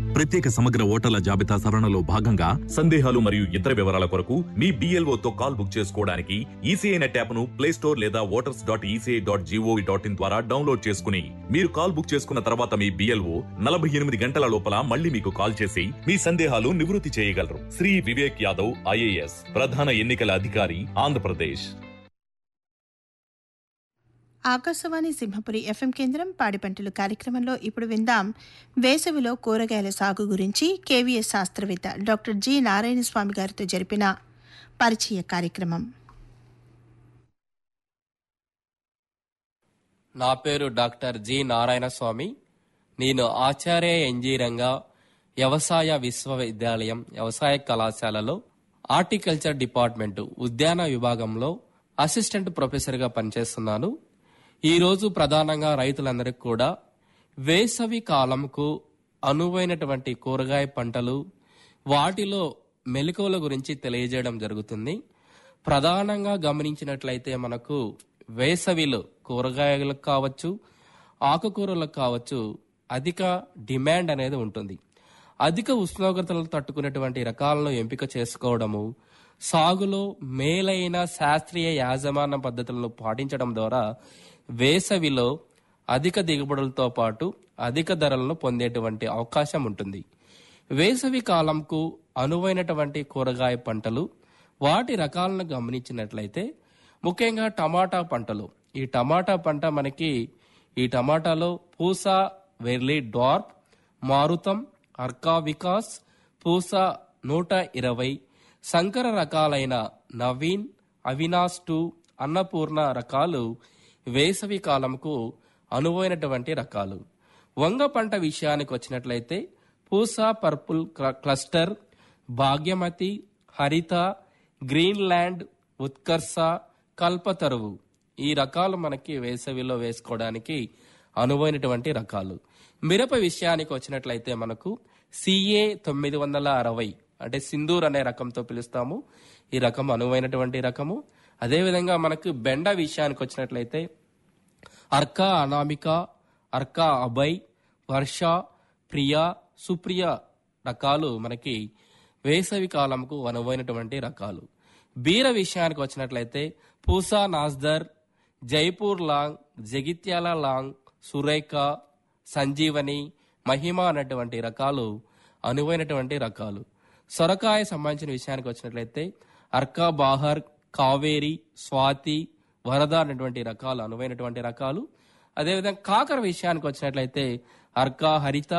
ప్రత్యేక సమగ్ర ఓటర్ల జాబితా సవరణలో భాగంగా సందేహాలు మరియు ఇతర వివరాల కొరకు మీ BLO తో కాల్ బుక్ చేసుకోవడానికి ఈసీఐ నెట్ యాప్ను ప్లే స్టోర్ లేదా voters dot ECI dot G O V dot in ద్వారా డౌన్లోడ్ చేసుకుని మీరు కాల్ బుక్ చేసుకున్న తర్వాత మీ బిఎల్ఓ నలభై ఎనిమిది గంటల లోపల మళ్ళీ మీకు కాల్ చేసి మీ సందేహాలు నివృత్తి చేయగలరు శ్రీ వివేక్ యాదవ్ ఐఏఎస్ ప్రధాన ఎన్నికల అధికారి ఆంధ్రప్రదేశ్ ఆకాశవాణి సింహపురి ఎఫ్ఎం కేంద్రం పాడి పంటలు కార్యక్రమంలో ఇప్పుడు విందాం వేసవిలో కూరగాయల సాగు గురించి కేవీఎస్ శాస్త్రవేత్త డాక్టర్ జి నారాయణ స్వామి గారితో జరిపిన పరిచయ కార్యక్రమం నా పేరు డాక్టర్ జి నారాయణ స్వామి నేను ఆచార్య ఇంజనీరింగా వ్యవసాయ విశ్వవిద్యాలయం వ్యవసాయ కళాశాలలో హార్టికల్చర్ డిపార్ట్మెంట్ ఉద్యాన విభాగంలో అసిస్టెంట్ ప్రొఫెసర్గా పనిచేస్తున్నాను ఈరోజు ప్రధానంగా రైతులందరికీ కూడా వేసవి కాలంకు అనువైనటువంటి కూరగాయ పంటలు వాటిలో మెలకువల గురించి తెలియజేయడం జరుగుతుంది ప్రధానంగా గమనించినట్లయితే మనకు వేసవిలో కూరగాయలకు కావచ్చు ఆకుకూరలకు కావచ్చు అధిక డిమాండ్ అనేది ఉంటుంది అధిక ఉష్ణోగ్రతలను తట్టుకునేటువంటి రకాలను ఎంపిక చేసుకోవడము సాగులో మేలైన శాస్త్రీయ యాజమాన్య పద్ధతులను పాటించడం ద్వారా వేసవిలో అధిక దిగుబడులతో పాటు అధిక ధరలను పొందేటువంటి అవకాశం ఉంటుంది వేసవి కాలంకు అనువైనటువంటి కూరగాయ పంటలు వాటి రకాలను గమనించినట్లయితే ముఖ్యంగా టమాటా పంటలు ఈ టమాటా పంట మనకి ఈ టమాటాలో పూస వెర్లీ డార్ప్ మారుతం అర్కా వికాస్ పూస నూట ఇరవై సంకర రకాలైన నవీన్ అవినాష్ టూ అన్నపూర్ణ రకాలు వేసవి కాలంకు అనువైనటువంటి రకాలు వంగ పంట విషయానికి వచ్చినట్లయితే పూసా పర్పుల్ క్ల- క్లస్టర్ భాగ్యమతి హరిత గ్రీన్లాండ్ ఉత్కర్ష కల్పతరువు ఈ రకాలు మనకి వేసవిలో వేసుకోవడానికి అనువైనటువంటి రకాలు మిరప విషయానికి వచ్చినట్లయితే మనకు సిఏ తొమ్మిది వందల అరవై అంటే సింధూర్ అనే రకంతో పిలుస్తాము ఈ రకం అనువైనటువంటి రకము అదేవిధంగా మనకు బెండ విషయానికి వచ్చినట్లయితే అర్కా అనామిక అర్కా అభయ్ వర్ష ప్రియ సుప్రియ రకాలు మనకి వేసవి కాలంకు అనువైనటువంటి రకాలు బీర విషయానికి వచ్చినట్లయితే పూసా నాస్దర్ జైపూర్ లాంగ్ జగిత్యాల లాంగ్ సురేఖ సంజీవని మహిమ అనేటువంటి రకాలు అనువైనటువంటి రకాలు సొరకాయ సంబంధించిన విషయానికి వచ్చినట్లయితే అర్కా బాహర్ కావేరి స్వాతి వరద అనేటువంటి రకాలు అనువైనటువంటి రకాలు అదేవిధంగా కాకర విషయానికి వచ్చినట్లయితే అర్కా హరిత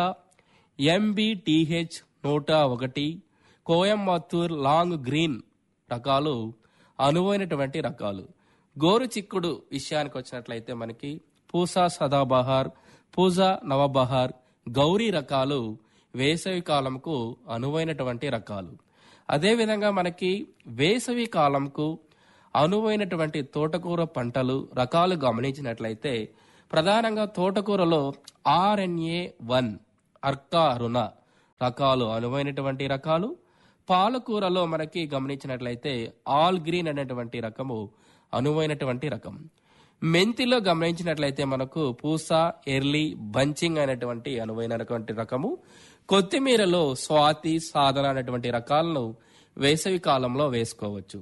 ఎంబిటిహెచ్ నూట ఒకటి కోయంబత్తూర్ లాంగ్ గ్రీన్ రకాలు అనువైనటువంటి రకాలు గోరు చిక్కుడు విషయానికి వచ్చినట్లయితే మనకి పూసా సదాబహార్ పూజా నవబహార్ గౌరీ రకాలు వేసవి కాలంకు అనువైనటువంటి రకాలు అదేవిధంగా మనకి వేసవి కాలంకు అనువైనటువంటి తోటకూర పంటలు రకాలు గమనించినట్లయితే ప్రధానంగా తోటకూరలో ఆర్ఎన్ఏ వన్ అర్కా రుణ రకాలు అనువైనటువంటి రకాలు పాలకూరలో మనకి గమనించినట్లయితే ఆల్ గ్రీన్ అనేటువంటి రకము అనువైనటువంటి రకం మెంతిలో గమనించినట్లయితే మనకు పూస ఎర్లీ బంచింగ్ అనేటువంటి అనువైనటువంటి రకము కొత్తిమీరలో స్వాతి సాధన అనేటువంటి రకాలను వేసవి కాలంలో వేసుకోవచ్చు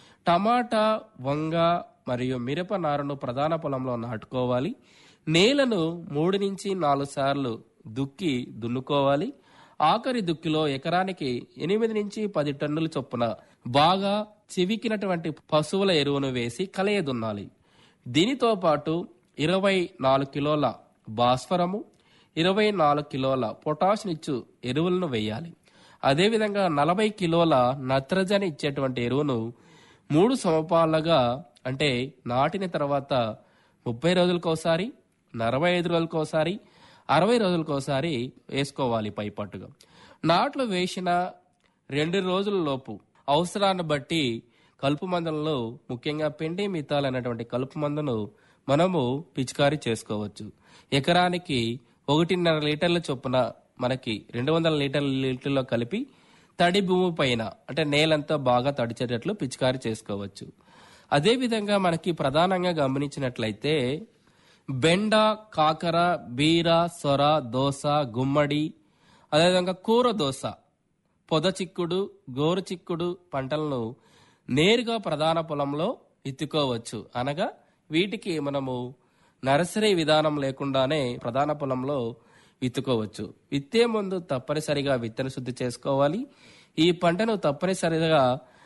టమాటా వంగ మరియు మిరప నారును ప్రధాన పొలంలో నాటుకోవాలి నేలను మూడు నుంచి నాలుగు సార్లు దుక్కి దున్నుకోవాలి ఆఖరి దుక్కిలో ఎకరానికి ఎనిమిది నుంచి పది టన్నుల చొప్పున బాగా చివికినటువంటి పశువుల ఎరువును వేసి కలయ దున్నాలి దీనితో పాటు ఇరవై నాలుగు కిలోల భాస్వరము ఇరవై నాలుగు కిలోల పొటాషినిచ్చు ఎరువులను వేయాలి అదేవిధంగా నలభై కిలోల నత్రజని ఇచ్చేటువంటి ఎరువును మూడు సమపాలుగా అంటే నాటిన తర్వాత ముప్పై రోజులకోసారి నలభై ఐదు రోజులకోసారి అరవై రోజులకోసారి వేసుకోవాలి పైపట్టుగా నాట్లు వేసిన రెండు రోజుల లోపు అవసరాన్ని బట్టి కలుపు మందులలో ముఖ్యంగా పెండి మితాల్ అనేటువంటి కలుపు మందును మనము పిచికారీ చేసుకోవచ్చు ఎకరానికి ఒకటిన్నర లీటర్ల చొప్పున మనకి రెండు వందల లీటర్ల లీటర్లో కలిపి తడి భూమి పైన అంటే నేలంతా బాగా తడిచేటట్లు పిచికారీ చేసుకోవచ్చు అదేవిధంగా మనకి ప్రధానంగా గమనించినట్లయితే బెండ కాకర బీర సొర దోస గుమ్మడి అదేవిధంగా కూర దోస పొద చిక్కుడు గోరు చిక్కుడు పంటలను నేరుగా ప్రధాన పొలంలో విత్తుకోవచ్చు అనగా వీటికి మనము నర్సరీ విధానం లేకుండానే ప్రధాన పొలంలో విత్తుకోవచ్చు విత్తే ముందు తప్పనిసరిగా విత్తన శుద్ధి చేసుకోవాలి ఈ పంటను తప్పనిసరిగా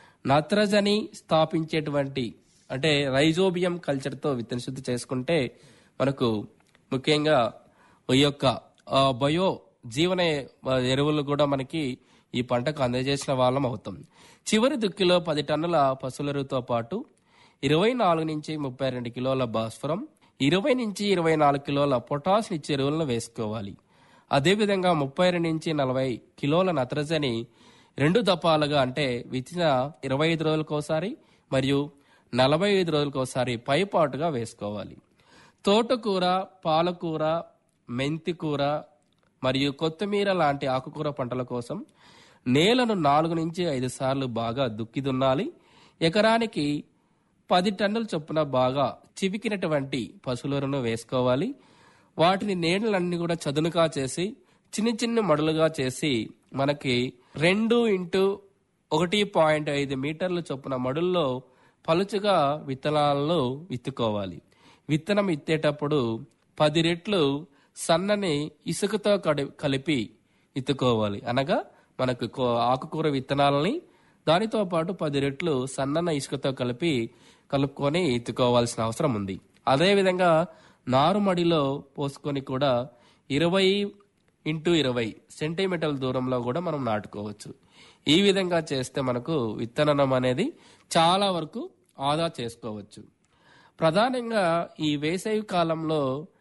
నత్రజని స్థాపించేటువంటి అంటే రైజోబియం కల్చర్తో విత్తన శుద్ధి చేసుకుంటే మనకు ముఖ్యంగా ఈ యొక్క ఆ, బయో జీవన ఎరువులు కూడా మనకి ఈ పంటకు అందజేసిన వాళ్ళం అవుతాం చివరి దుక్కిలో పది టన్నుల పశువులతో పాటు ఇరవై నాలుగు నుంచి ముప్పై రెండు కిలోల భాస్వరం ఇరవై నుంచి ఇరవై నాలుగు కిలోల పొటాష్ ఇచ్చే ఎరువులను వేసుకోవాలి అదేవిధంగా ముప్పై రెండు నుంచి నలభై కిలోల నత్రజని రెండు దపాలుగా అంటే విత్తిన ఇరవై ఐదు రోజులకోసారి మరియు నలభై ఐదు రోజులకోసారి పైపాటుగా వేసుకోవాలి తోటకూర పాలకూర మెంతి కూర మరియు కొత్తిమీర లాంటి ఆకుకూర పంటల కోసం నేలను నాలుగు నుంచి ఐదు సార్లు బాగా దుక్కి దున్నాలి ఎకరానికి పది టన్నుల చొప్పున బాగా చివికినటువంటి పశువులను వేసుకోవాలి వాటిని నీళ్ళన్నీ కూడా చదునుగా చేసి చిన్న చిన్న మడులుగా చేసి మనకి రెండు ఇంటూ ఒకటి పాయింట్ ఐదు మీటర్ల చొప్పున మడుల్లో పలుచుగా విత్తనాలను విత్తుకోవాలి విత్తనం ఇత్తేటప్పుడు పది రెట్లు సన్నని ఇసుకతో కడి- కలిపి విత్తుకోవాలి అనగా మనకు కో- ఆకుకూర విత్తనాలని దానితో పాటు పది రెట్లు సన్నన ఇసుకతో కలిపి కలుపుకొని ఎత్తుకోవాల్సిన అవసరం ఉంది అదేవిధంగా నారుమడిలో పోసుకొని కూడా ఇరవై ఇంటూ ఇరవై సెంటీమీటర్ల దూరంలో కూడా మనం నాటుకోవచ్చు ఈ విధంగా చేస్తే మనకు విత్తనం అనేది చాలా వరకు ఆదా చేసుకోవచ్చు ప్రధానంగా ఈ వేసవి కాలంలో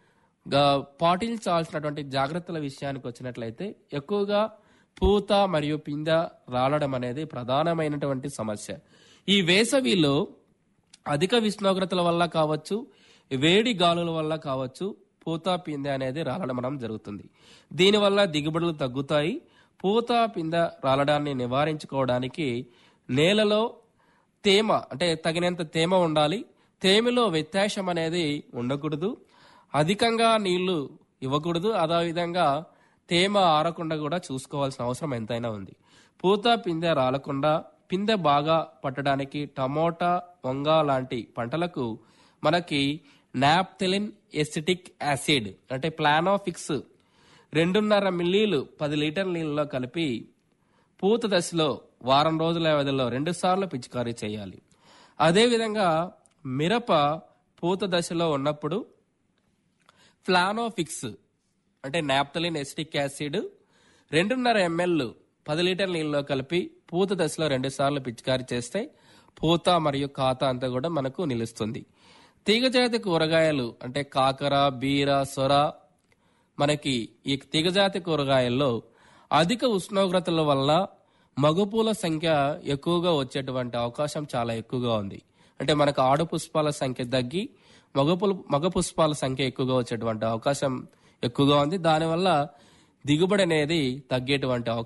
గా- పాటించాల్సినటువంటి జాగ్రత్తల విషయానికి వచ్చినట్లయితే ఎక్కువగా పూత మరియు పింద రాలడం అనేది ప్రధానమైనటువంటి సమస్య ఈ వేసవిలో అధిక ఉష్ణోగ్రతల వల్ల కావచ్చు వేడి గాలుల వల్ల కావచ్చు పూత పిందె అనేది రాలడం మనం జరుగుతుంది దీనివల్ల దిగుబడులు తగ్గుతాయి పూత పిందె రాలడాన్ని నివారించుకోవడానికి నేలలో తేమ అంటే తగినంత తేమ ఉండాలి తేమలో వ్యత్యాసం అనేది ఉండకూడదు అధికంగా నీళ్లు ఇవ్వకూడదు అదేవిధంగా తేమ ఆరకుండా కూడా చూసుకోవాల్సిన అవసరం ఎంతైనా ఉంది పూత పిందె రాలకుండా పిందె బాగా పట్టడానికి టమోటా వంగ లాంటి పంటలకు మనకి నాప్థెలిన్ ఎసిటిక్ యాసిడ్ అంటే ప్లానోఫిక్స్ రెండున్నర మిల్లీలు పది లీటర్ నీళ్ళలో కలిపి పూత దశలో వారం రోజుల వ్యవధిలో రెండు సార్లు పిచికారీ చేయాలి అదేవిధంగా మిరప పూత దశలో ఉన్నప్పుడు ఫ్లానోఫిక్స్ అంటే నాప్తలిన్ ఎసిటిక్ యాసిడ్ రెండున్నర ఎంఎల్ పది లీటర్ నీళ్ళలో కలిపి పూత దశలో రెండు సార్లు పిచికారీ చేస్తే పూత మరియు కాత అంతా కూడా మనకు నిలుస్తుంది తీగజాతి కూరగాయలు అంటే కాకర బీర సొర మనకి ఈ తీగజాతి కూరగాయల్లో అధిక ఉష్ణోగ్రతల వల్ల మగపూల సంఖ్య ఎక్కువగా వచ్చేటువంటి అవకాశం చాలా ఎక్కువగా ఉంది అంటే మనకు ఆడ పుష్పాల సంఖ్య తగ్గి మగపుల మగ పుష్పాల సంఖ్య ఎక్కువగా వచ్చేటువంటి అవకాశం ఎక్కువగా ఉంది దానివల్ల దిగుబడి అనేది తగ్గేటువంటి అవకాశం